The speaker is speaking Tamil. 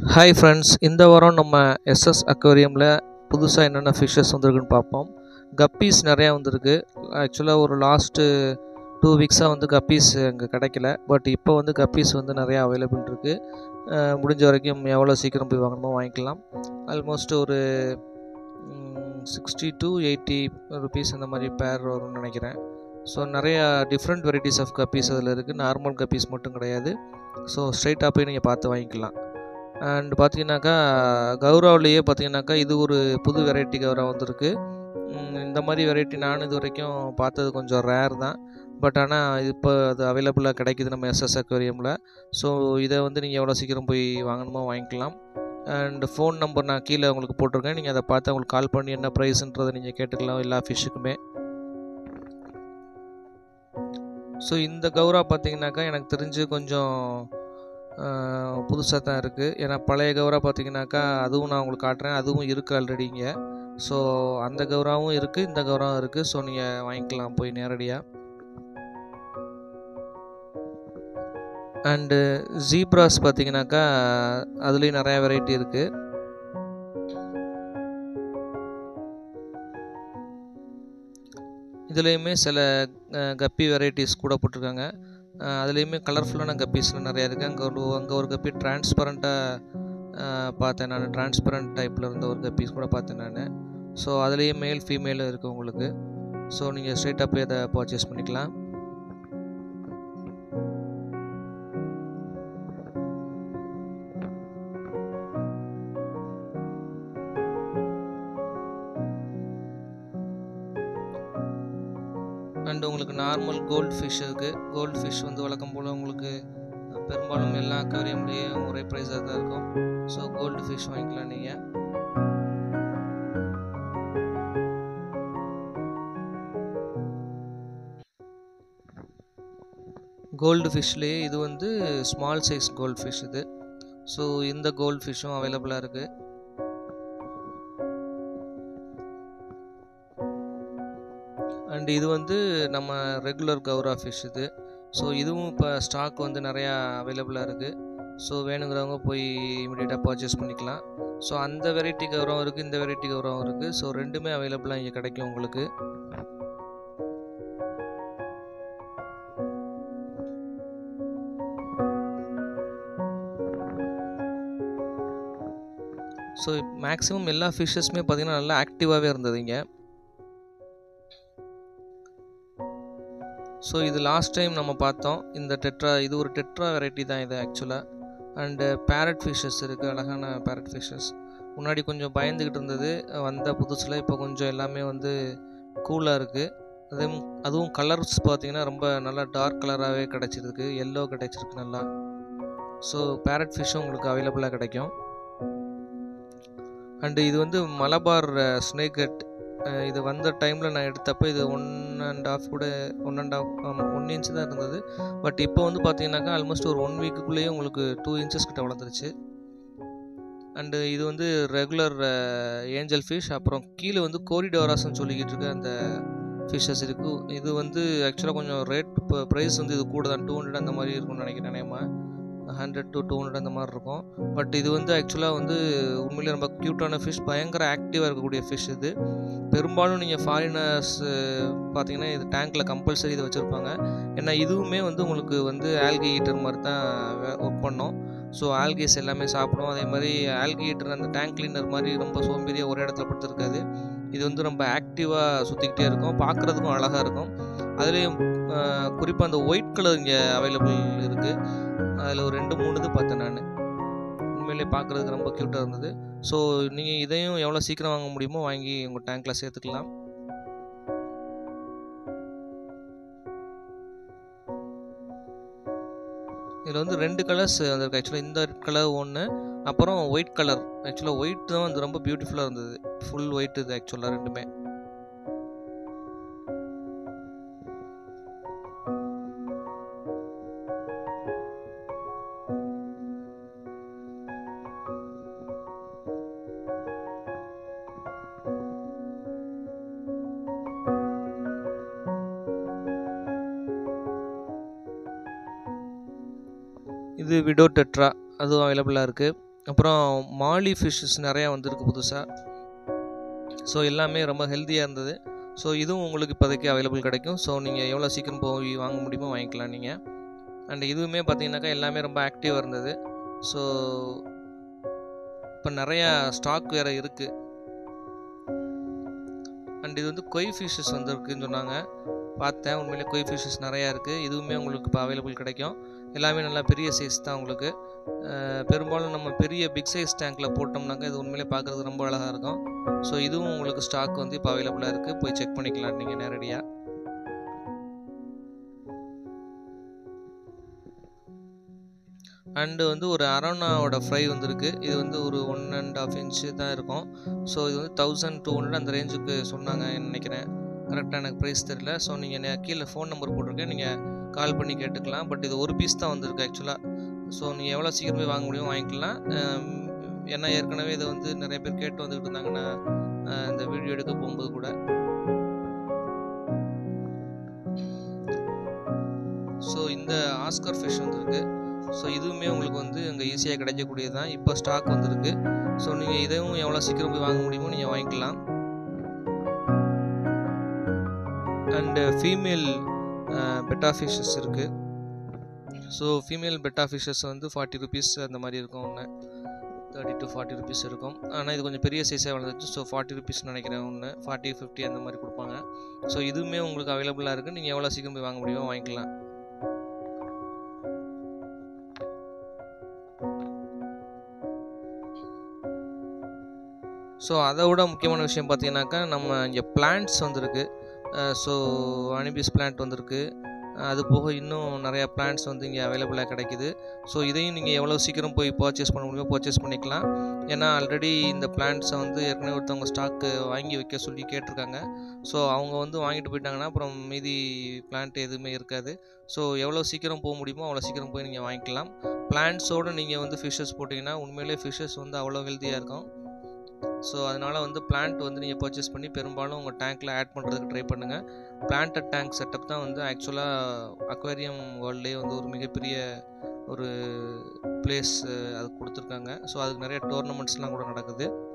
ஹாய் ஃப்ரெண்ட்ஸ் இந்த வாரம் நம்ம எஸ்எஸ் அக்வேரியமில் புதுசாக என்னென்ன ஃபிஷ்ஷஸ் வந்திருக்குன்னு பார்ப்போம் கப்பீஸ் நிறையா வந்திருக்கு ஆக்சுவலாக ஒரு லாஸ்ட்டு டூ வீக்ஸாக வந்து கப்பீஸ் அங்கே கிடைக்கல பட் இப்போ வந்து கப்பீஸ் வந்து நிறையா அவைலபிள் இருக்குது முடிஞ்ச வரைக்கும் எவ்வளோ சீக்கிரம் போய் வாங்கணுமோ வாங்கிக்கலாம் ஆல்மோஸ்ட் ஒரு சிக்ஸ்டி டு எயிட்டி ருபீஸ் அந்த மாதிரி பேர் வரும்னு நினைக்கிறேன் ஸோ நிறையா டிஃப்ரெண்ட் வெரைட்டிஸ் ஆஃப் கப்பீஸ் அதில் இருக்குது நார்மல் கப்பீஸ் மட்டும் கிடையாது ஸோ ஸ்ட்ரைட்டாக போய் நீங்கள் பார்த்து வாங்கிக்கலாம் அண்ட் பார்த்தீங்கன்னாக்கா கௌராவிலேயே பார்த்தீங்கன்னாக்கா இது ஒரு புது வெரைட்டி கௌரா வந்திருக்கு உம், இந்த மாதிரி வெரைட்டி நான் இது வரைக்கும் பார்த்தது கொஞ்சம் ரேர் தான் பட் ஆனால் இப்போ அது அவைலபிளாக கிடைக்குது நம்ம எஸ்எஸ் அக்வேரியமில் ஸோ இதை வந்து நீங்கள் எவ்வளோ சீக்கிரம் போய் வாங்கணுமோ வாங்கிக்கலாம் அண்ட் ஃபோன் நம்பர் நான் கீழே உங்களுக்கு போட்டிருக்கேன் நீங்கள் அதை பார்த்து அவங்களுக்கு கால் பண்ணி என்ன ப்ரைஸ்ன்றதை நீங்கள் கேட்டுக்கலாம் எல்லா ஃபிஷ்ஷுக்குமே ஸோ இந்த கௌரா பார்த்தீங்கன்னாக்கா எனக்கு தெரிஞ்சு கொஞ்சம் புதுசாக தான் இருக்குது ஏன்னா பழைய கௌரா பார்த்தீங்கன்னாக்கா அதுவும் நான் உங்களுக்கு காட்டுறேன் அதுவும் இருக்குது ஆல்ரெடி இங்கே ஸோ அந்த கௌராவும் இருக்குது இந்த கௌராவும் இருக்குது ஸோ நீங்கள் வாங்கிக்கலாம் போய் நேரடியாக அண்டு ஜீப்ராஸ் பார்த்தீங்கன்னாக்கா அதுலேயும் நிறையா வெரைட்டி இருக்குது இதுலேயுமே சில அஹ், கப்பி வெரைட்டிஸ் கூட போட்டிருக்காங்க அஹ், அதுலேயுமே கலர்ஃபுல்லான கப்பீஸ்லாம் நிறையா இருக்குது அங்கே ஒரு அங்கே ஒரு கப்பி டிரான்ஸ்பரண்ட்டாக பார்த்தேன் நான் டிரான்ஸ்பரண்ட் டைப்பில் இருந்த ஒரு கப்பீஸ் கூட பார்த்தேன் நான் ஸோ அதுலேயே மேல் ஃபீமேலும் இருக்குது உங்களுக்கு ஸோ நீங்கள் ஸ்ட்ரெயிட்டாக போய் அதை பர்ச்சேஸ் பண்ணிக்கலாம் அண்ட் உங்களுக்கு நார்மல் கோல்ட் ஃபிஷ் இருக்குது கோல்ட் ஃபிஷ் வந்து வழக்கம் போல் உங்களுக்கு பெரும்பாலும் எல்லா அக்வேரியம்லேயும் ஒரே ப்ரைஸாக தான் இருக்கும் ஸோ கோல்டு ஃபிஷ் வாங்கிக்கலாம் நீங்கள் கோல்டு ஃபிஷ்லேயே இது வந்து ஸ்மால் சைஸ் கோல்ட் ஃபிஷ் இது ஸோ இந்த கோல்ட் ஃபிஷ்ஷும் அவைலபிளாக இருக்குது அண்ட் இது வந்து நம்ம ரெகுலர் கௌரா ஃபிஷ் இது ஸோ இதுவும் இப்போ ஸ்டாக் வந்து நிறையா அவைலபிளாக இருக்குது ஸோ வேணுங்கிறவங்க போய் இமீடியட்டாக பர்ச்சேஸ் பண்ணிக்கலாம் ஸோ அந்த வெரைட்டி கௌரவம் இருக்குது இந்த வெரைட்டி கௌரவம் இருக்குது ஸோ ரெண்டுமே அவைலபிளாக இங்கே கிடைக்கும் உங்களுக்கு ஸோ மேக்ஸிமம் எல்லா ஃபிஷ்ஷஸுமே பார்த்திங்கன்னா நல்லா ஆக்டிவாகவே இருந்தது இங்கே ஸோ இது லாஸ்ட் டைம் நம்ம பார்த்தோம் இந்த டெட்ரா இது ஒரு டெட்ரா வெரைட்டி தான் இது ஆக்சுவலாக அண்டு பேரட் ஃபிஷ்ஷஸ் இருக்குது அழகான பேரட் ஃபிஷ்ஷஸ் முன்னாடி கொஞ்சம் பயந்துக்கிட்டு இருந்தது வந்த புதுசில் இப்போ கொஞ்சம் எல்லாமே வந்து கூலாக இருக்குது அதுவும் அதுவும் கலர்ஸ் பார்த்தீங்கன்னா ரொம்ப நல்லா டார்க் கலராகவே கிடச்சிருக்கு எல்லோ கிடச்சிருக்கு நல்லா ஸோ பேரட் ஃபிஷ்ஷும் உங்களுக்கு அவைலபிளாக கிடைக்கும் அண்டு இது வந்து மலபார் ஸ்னேக் ஹெட் இது வந்த டைமில் நான் எடுத்தப்போ இது ஒன் அண்ட் ஆஃப் கூட ஒன் அண்ட் ஆஃப் ஆமாம் ஒன் இன்ச் தான் இருந்தது பட் இப்போ வந்து பார்த்தீங்கன்னாக்கா ஆல்மோஸ்ட் ஒரு ஒன் வீக்குள்ளேயே உங்களுக்கு டூ இன்ச்சஸ் கிட்ட வளர்ந்துருச்சு அண்டு இது வந்து ரெகுலர் ஏஞ்சல் ஃபிஷ் அப்புறம் கீழே வந்து கோரிடோராஸ்ன்னு சொல்லிக்கிட்டு இருக்க அந்த ஃபிஷ்ஷஸ் இருக்குது இது வந்து ஆக்சுவலாக கொஞ்சம் ரேட் இப்போ ப்ரைஸ் வந்து இது கூட தான் டூ ஹண்ட்ரட் அந்த மாதிரி இருக்கும்னு நினைக்கிறேன் நேமா ஹண்ட்ரட் டு டூ ஹண்ட்ரட் அந்த மாதிரி இருக்கும் பட் இது வந்து ஆக்சுவலாக வந்து உண்மையிலே ரொம்ப க்யூட்டான ஃபிஷ் பயங்கர ஆக்டிவாக இருக்கக்கூடிய ஃபிஷ் இது பெரும்பாலும் நீங்கள் ஃபாரினர்ஸ் பார்த்தீங்கன்னா இது டேங்க்கில் கம்பல்சரி இதை வச்சுருப்பாங்க ஏன்னா இதுவுமே வந்து உங்களுக்கு வந்து ஆல்கி ஈட்டர் மாதிரி தான் ஒர்க் பண்ணோம் ஸோ ஆல்கேஸ் எல்லாமே சாப்பிடும் அதே மாதிரி ஆல்கி ஈட்டர் அந்த டேங்க் கிளீனர் மாதிரி ரொம்ப சோம்பேறியாக ஒரே இடத்துல படுத்துருக்காது இது வந்து ரொம்ப ஆக்டிவாக சுற்றிக்கிட்டே இருக்கும் பார்க்குறதுக்கும் அழகாக இருக்கும் அதுலேயும் குறிப்பாக அந்த ஒயிட் கலர் இங்கே அவைலபிள் இருக்குது அதில் ஒரு ரெண்டு மூணு இது பார்த்தேன் நான் உண்மையிலே பார்க்குறதுக்கு ரொம்ப க்யூட்டாக இருந்தது ஸோ நீங்கள் இதையும் எவ்வளோ சீக்கிரம் வாங்க முடியுமோ வாங்கி உங்கள் டேங்க்கில் சேர்த்துக்கலாம் இதில் வந்து ரெண்டு கலர்ஸ் வந்திருக்கு ஆக்சுவலாக இந்த கலர் ஒன்று அப்புறம் ஒயிட் கலர் ஆக்சுவலாக ஒயிட் தான் வந்து ரொம்ப பியூட்டிஃபுல்லாக இருந்தது ஃபுல் ஒயிட் இது ஆக்சுவலாக ரெண்டுமே இது விடோ டெட்ரா அதுவும் அவைலபிளாக இருக்குது அப்புறம் மாலி ஃபிஷ்ஷஸ் நிறையா வந்திருக்கு புதுசாக ஸோ எல்லாமே ரொம்ப ஹெல்த்தியாக இருந்தது ஸோ இதுவும் உங்களுக்கு இப்போதைக்கு அவைலபிள் கிடைக்கும் ஸோ நீங்கள் எவ்வளோ சீக்கிரம் போய் வாங்க முடியுமோ வாங்கிக்கலாம் நீங்கள் அண்ட் இதுவுமே பார்த்தீங்கன்னாக்கா எல்லாமே ரொம்ப ஆக்டிவாக இருந்தது ஸோ இப்போ நிறையா ஸ்டாக் வேறு இருக்குது அண்ட் இது வந்து கொய் ஃபிஷ்ஷஸ் வந்துருக்குன்னு சொன்னாங்க பார்த்தேன் உண்மையிலே கொய் ஃபிஷ்ஷஸ் நிறையா இருக்குது இதுவுமே உங்களுக்கு இப்போ அவைலபிள் கிடைக்கும் எல்லாமே நல்லா பெரிய சைஸ் தான் உங்களுக்கு அஹ் பெரும்பாலும் நம்ம பெரிய பிக் சைஸ் டேங்க்கில் போட்டோம்னாக்கா இது உண்மையிலே பார்க்குறதுக்கு ரொம்ப அழகாக இருக்கும் ஸோ இதுவும் உங்களுக்கு ஸ்டாக் வந்து இப்போ அவைலபிளாக இருக்குது போய் செக் பண்ணிக்கலாம் நீங்கள் நேரடியாக அண்டு வந்து ஒரு அரோனாவோட ஃப்ரை வந்திருக்கு இது வந்து ஒரு ஒன் அண்ட் ஆஃப் இன்ச்சு தான் இருக்கும் ஸோ இது வந்து தௌசண்ட் டூ ஹண்ட்ரட் அந்த ரேஞ்சுக்கு சொன்னாங்க நினைக்கிறேன் கரெக்டாக எனக்கு ப்ரைஸ் தெரில ஸோ நீங்கள் கீழே ஃபோன் நம்பர் போட்டிருக்கேன் நீங்கள் கால் பண்ணி கேட்டுக்கலாம் பட் இது ஒரு பீஸ் தான் வந்திருக்கு ஆக்சுவலாக ஸோ நீங்கள் எவ்வளோ சீக்கிரம் போய் வாங்க முடியும் வாங்கிக்கலாம் அம், ஏன்னா ஏற்கனவே இதை வந்து நிறைய பேர் கேட்டு வந்துக்கிட்டு இருந்தாங்கன்னா அஹ், இந்த வீடியோ எடுக்க போகும்போது கூட ஸோ இந்த ஆஸ்கர் ஃபிஷ் வந்திருக்கு ஸோ இதுவுமே உங்களுக்கு வந்து அங்கே ஈஸியாக கிடைக்கக்கூடியது தான் இப்போ ஸ்டாக் வந்திருக்கு ஸோ நீங்கள் இதையும் எவ்வளோ சீக்கிரம் போய் வாங்க முடியுமோ நீங்கள் வாங்கிக்கலாம் அண்டு ஃபீமேல் பெட்டா ஃபிஷஸ் இருக்குது ஸோ ஃபீமேல் பெட்டா ஃபிஷஸ் வந்து ஃபார்ட்டி ருபீஸ் அந்த மாதிரி இருக்கும் ஒன்று தேர்ட்டி டு ஃபார்ட்டி ருபீஸ் இருக்கும் ஆனால் இது கொஞ்சம் பெரிய சைஸாக வளர்ந்துச்சு ஸோ ஃபார்ட்டி ருபீஸ் நினைக்கிறேன் ஒன்று ஃபார்ட்டி ஃபிஃப்டி அந்த மாதிரி கொடுப்பாங்க ஸோ இதுவுமே உங்களுக்கு அவைலபிளாக இருக்குது நீங்கள் எவ்வளோ சீக்கிரம் போய் வாங்க முடியுமோ வாங்கிக்கலாம் ஸோ அதை விட முக்கியமான விஷயம் பார்த்தீங்கன்னாக்கா நம்ம இங்கே பிளான்ட்ஸ் வந்திருக்கு ஸோ அனிபிஸ் பிளான்ட் வந்திருக்கு அஹ் அது போக இன்னும் நிறையா பிளான்ட்ஸ் வந்து இங்கே அவைலபிளாக கிடைக்குது ஸோ இதையும் நீங்கள் எவ்வளோ சீக்கிரம் போய் பர்ச்சேஸ் பண்ண முடியுமோ பர்ச்சேஸ் பண்ணிக்கலாம் ஏன்னா ஆல்ரெடி இந்த பிளான்ட்ஸை வந்து ஏற்கனவே ஒருத்தவங்க ஸ்டாக்கு வாங்கி வைக்க சொல்லி கேட்டிருக்காங்க ஸோ அவங்க வந்து வாங்கிட்டு போயிட்டாங்கன்னா அப்புறம் மீதி பிளான்ட் எதுவுமே இருக்காது ஸோ எவ்வளோ சீக்கிரம் போக முடியுமோ அவ்வளோ சீக்கிரம் போய் நீங்கள் வாங்கிக்கலாம் பிளான்ட்ஸோடு நீங்கள் வந்து ஃபிஷ்ஷஸ் போட்டிங்கன்னா உண்மையிலே ஃபிஷ்ஷஸ் வந்து அவ்வளோ ஹெல்த்தியாக இருக்கும் ஸோ அதனால் வந்து பிளான்ட் வந்து நீங்கள் பர்ச்சேஸ் பண்ணி பெரும்பாலும் உங்கள் டேங்க்கில் ஆட் பண்ணுறதுக்கு ட்ரை பண்ணுங்கள் பிளான்டட் டேங்க் செட்டப் தான் வந்து ஆக்சுவலாக அக்வேரியம் வேர்ல்ட்லேயே வந்து ஒரு மிகப்பெரிய ஒரு பிளேஸ் அது கொடுத்துருக்காங்க ஸோ அதுக்கு நிறைய டோர்னமெண்ட்ஸ்லாம் கூட நடக்குது